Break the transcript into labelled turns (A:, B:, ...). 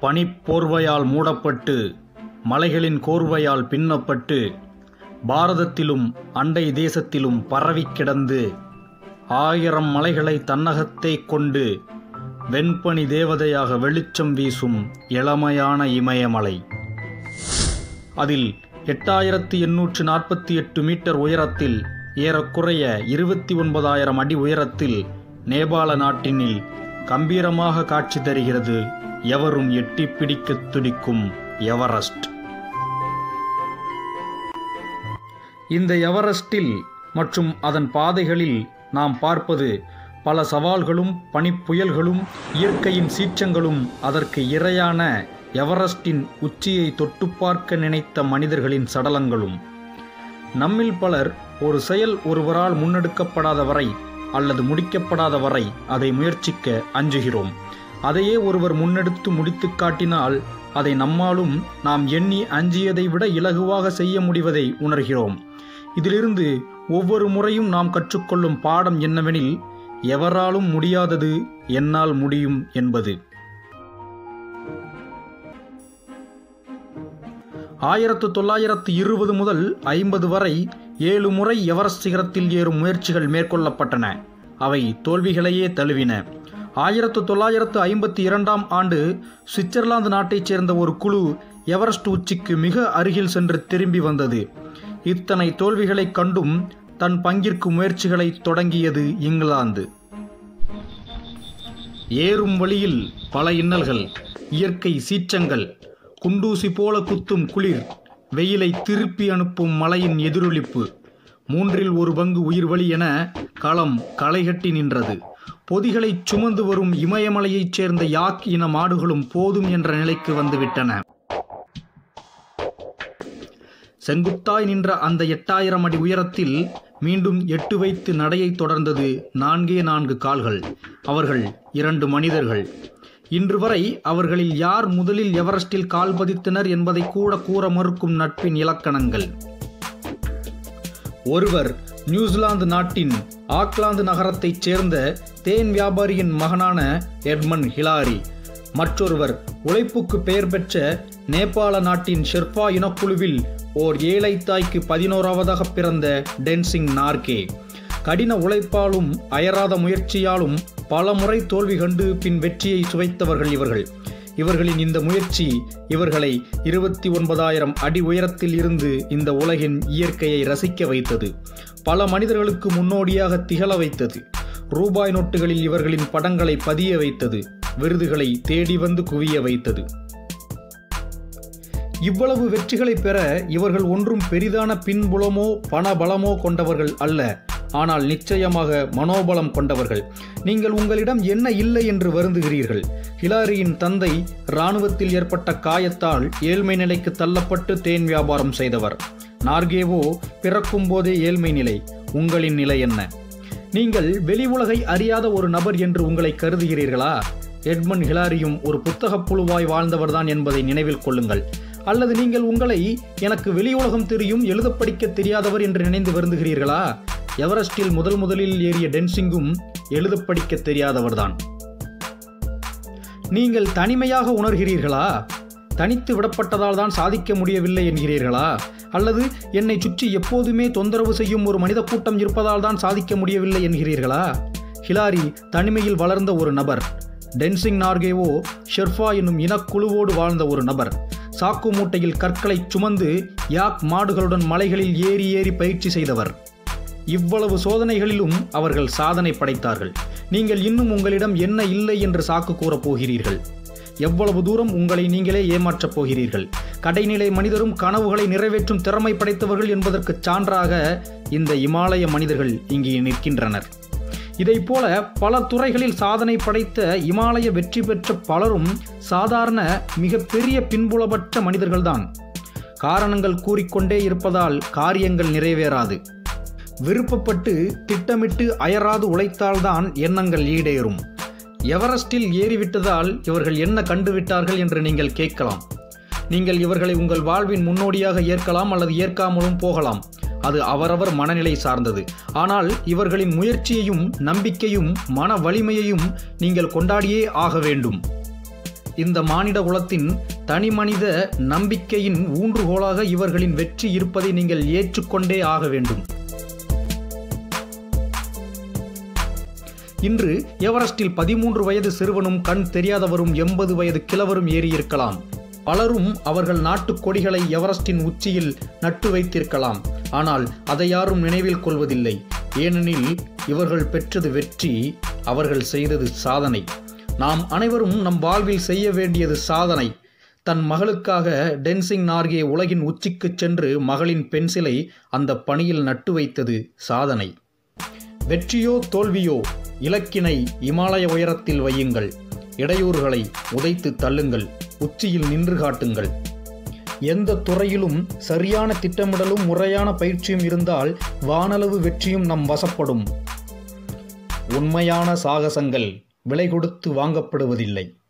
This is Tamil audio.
A: பனிப்போர்வையால் மூடப்பட்டு மலைகளின் கோர்வையால் பின்னப்பட்டு பாரதத்திலும் அண்டை தேசத்திலும் பரவிக் கிடந்து ஆயிரம் மலைகளை தன்னகத்தே கொண்டு வெண்பனி தேவதையாக வெளிச்சம் வீசும் இளமையான இமயமலை அதில் எட்டாயிரத்து எண்ணூற்று நாற்பத்தி எட்டு மீட்டர் உயரத்தில் ஏறக்குறைய இருபத்தி ஒன்பதாயிரம் அடி உயரத்தில் நேபாள நாட்டினில் கம்பீரமாக காட்சி தருகிறது எவரும் எட்டி பிடிக்கத் துடிக்கும் எவரெஸ்ட் இந்த எவரெஸ்டில் மற்றும் அதன் பாதைகளில் நாம் பார்ப்பது பல சவால்களும் பனிப்புயல்களும் இயற்கையின் சீற்றங்களும் அதற்கு இரையான எவரெஸ்டின் உச்சியை தொட்டு பார்க்க நினைத்த மனிதர்களின் சடலங்களும் நம்மில் பலர் ஒரு செயல் ஒருவரால் முன்னெடுக்கப்படாத வரை அல்லது முடிக்கப்படாத வரை அதை முயற்சிக்க அஞ்சுகிறோம் அதையே ஒருவர் முன்னெடுத்து முடித்து காட்டினால் அதை நம்மாலும் நாம் எண்ணி அஞ்சியதை விட இலகுவாக செய்ய முடிவதை உணர்கிறோம் இதிலிருந்து ஒவ்வொரு முறையும் நாம் கற்றுக்கொள்ளும் பாடம் என்னவெனில் எவராலும் முடியாதது என்னால் முடியும் என்பது ஆயிரத்து தொள்ளாயிரத்து இருபது முதல் ஐம்பது வரை ஏழு முறை எவரெஸ்ட் சிகரத்தில் ஏறும் முயற்சிகள் மேற்கொள்ளப்பட்டன அவை தோல்விகளையே தழுவின ஆயிரத்து தொள்ளாயிரத்து ஐம்பத்தி இரண்டாம் ஆண்டு சுவிட்சர்லாந்து நாட்டைச் சேர்ந்த ஒரு குழு எவரெஸ்ட் உச்சிக்கு மிக அருகில் சென்று திரும்பி வந்தது இத்தனை தோல்விகளைக் கண்டும் தன் பங்கிற்கு முயற்சிகளை தொடங்கியது இங்கிலாந்து ஏறும் வழியில் பல இன்னல்கள் இயற்கை சீற்றங்கள் குண்டூசி போல குத்தும் குளிர் வெயிலை திருப்பி அனுப்பும் மலையின் எதிரொலிப்பு மூன்றில் ஒரு பங்கு உயிர் வழி என களம் களைகட்டி நின்றது பொதிகளைச் சுமந்து வரும் இமயமலையைச் சேர்ந்த யாக் இன மாடுகளும் போதும் என்ற நிலைக்கு வந்துவிட்டன செங்குத்தாய் நின்ற அந்த எட்டாயிரம் அடி உயரத்தில் மீண்டும் எட்டு வைத்து நடையை தொடர்ந்தது நான்கே நான்கு கால்கள் அவர்கள் இரண்டு மனிதர்கள் இன்று வரை அவர்களில் யார் முதலில் எவரெஸ்டில் கால் பதித்தனர் என்பதை கூட கூற மறுக்கும் நட்பின் இலக்கணங்கள் ஒருவர் நியூசிலாந்து நாட்டின் ஆக்லாந்து நகரத்தைச் சேர்ந்த தேன் வியாபாரியின் மகனான எட்மன் ஹிலாரி மற்றொருவர் உழைப்புக்கு பெயர் பெற்ற நேபாள நாட்டின் ஷெர்பா இனக்குழுவில் ஓர் ஏழை தாய்க்கு பதினோராவதாக பிறந்த டென்சிங் நார்கே கடின உழைப்பாலும் அயராத முயற்சியாலும் பல முறை தோல்வி கண்டு பின் வெற்றியை சுவைத்தவர்கள் இவர்கள் இவர்களின் இந்த முயற்சி இவர்களை இருபத்தி ஒன்பதாயிரம் அடி உயரத்தில் இருந்து இந்த உலகின் இயற்கையை ரசிக்க வைத்தது பல மனிதர்களுக்கு முன்னோடியாக திகழ வைத்தது ரூபாய் நோட்டுகளில் இவர்களின் படங்களை பதிய வைத்தது விருதுகளை தேடி வந்து குவிய வைத்தது இவ்வளவு வெற்றிகளை பெற இவர்கள் ஒன்றும் பெரிதான பின்புலமோ பணபலமோ கொண்டவர்கள் அல்ல ஆனால் நிச்சயமாக மனோபலம் கொண்டவர்கள் நீங்கள் உங்களிடம் என்ன இல்லை என்று வருந்துகிறீர்கள் ஹிலாரியின் தந்தை இராணுவத்தில் ஏற்பட்ட காயத்தால் ஏழ்மை நிலைக்கு தள்ளப்பட்டு தேன் வியாபாரம் செய்தவர் நார்கேவோ பிறக்கும் போதே ஏழ்மை நிலை உங்களின் நிலை என்ன நீங்கள் வெளி உலகை அறியாத ஒரு நபர் என்று உங்களை கருதுகிறீர்களா எட்மன் ஹிலாரியும் ஒரு புத்தகப் புழுவாய் வாழ்ந்தவர்தான் என்பதை நினைவில் கொள்ளுங்கள் அல்லது நீங்கள் உங்களை எனக்கு வெளி உலகம் தெரியும் எழுத படிக்க தெரியாதவர் என்று நினைந்து வருந்துகிறீர்களா எவரெஸ்டில் முதல் முதலில் ஏறிய டென்சிங்கும் எழுத படிக்க தெரியாதவர்தான் நீங்கள் தனிமையாக உணர்கிறீர்களா தனித்து விடப்பட்டதால் தான் சாதிக்க முடியவில்லை என்கிறீர்களா அல்லது என்னை சுற்றி எப்போதுமே தொந்தரவு செய்யும் ஒரு மனித கூட்டம் இருப்பதால் தான் சாதிக்க முடியவில்லை என்கிறீர்களா ஹிலாரி தனிமையில் வளர்ந்த ஒரு நபர் டென்சிங் நார்கேவோ ஷெர்ஃபா என்னும் இனக்குழுவோடு வாழ்ந்த ஒரு நபர் சாக்கு மூட்டையில் கற்களை சுமந்து யாக் மாடுகளுடன் மலைகளில் ஏறி ஏறி பயிற்சி செய்தவர் இவ்வளவு சோதனைகளிலும் அவர்கள் சாதனை படைத்தார்கள் நீங்கள் இன்னும் உங்களிடம் என்ன இல்லை என்று சாக்கு கூறப் போகிறீர்கள் எவ்வளவு தூரம் உங்களை நீங்களே ஏமாற்றப் போகிறீர்கள் கடைநிலை மனிதரும் கனவுகளை நிறைவேற்றும் திறமை படைத்தவர்கள் என்பதற்கு சான்றாக இந்த இமாலய மனிதர்கள் இங்கே நிற்கின்றனர் இதைப்போல பல துறைகளில் சாதனை படைத்த இமாலய வெற்றி பெற்ற பலரும் சாதாரண மிகப்பெரிய பின்புலமற்ற மனிதர்கள்தான் காரணங்கள் கூறிக்கொண்டே இருப்பதால் காரியங்கள் நிறைவேறாது விருப்பப்பட்டு திட்டமிட்டு அயராது உழைத்தால்தான் எண்ணங்கள் ஈடேறும் எவரெஸ்டில் ஏறிவிட்டதால் இவர்கள் என்ன கண்டுவிட்டார்கள் என்று நீங்கள் கேட்கலாம் நீங்கள் இவர்களை உங்கள் வாழ்வின் முன்னோடியாக ஏற்கலாம் அல்லது ஏற்காமலும் போகலாம் அது அவரவர் மனநிலை சார்ந்தது ஆனால் இவர்களின் முயற்சியையும் நம்பிக்கையும் மன வலிமையையும் நீங்கள் கொண்டாடியே ஆக வேண்டும் இந்த மானிட குலத்தின் தனிமனித நம்பிக்கையின் ஊன்றுகோலாக இவர்களின் வெற்றி இருப்பதை நீங்கள் ஏற்றுக்கொண்டே ஆக வேண்டும் இன்று எவரெஸ்டில் பதிமூன்று வயது சிறுவனும் கண் தெரியாதவரும் எண்பது வயது கிழவரும் ஏறியிருக்கலாம் பலரும் அவர்கள் நாட்டுக் கொடிகளை எவரெஸ்டின் உச்சியில் நட்டு வைத்திருக்கலாம் ஆனால் அதை யாரும் நினைவில் கொள்வதில்லை ஏனெனில் இவர்கள் பெற்றது வெற்றி அவர்கள் செய்தது சாதனை நாம் அனைவரும் நம் வாழ்வில் செய்ய வேண்டியது சாதனை தன் மகளுக்காக டென்சிங் நார்கே உலகின் உச்சிக்குச் சென்று மகளின் பென்சிலை அந்த பணியில் நட்டு வைத்தது சாதனை வெற்றியோ தோல்வியோ இலக்கினை இமாலய உயரத்தில் வையுங்கள் இடையூறுகளை உதைத்து தள்ளுங்கள் உச்சியில் நின்று காட்டுங்கள் எந்த துறையிலும் சரியான திட்டமிடலும் முறையான பயிற்சியும் இருந்தால் வானளவு வெற்றியும் நம் வசப்படும் உண்மையான சாகசங்கள் விலை கொடுத்து வாங்கப்படுவதில்லை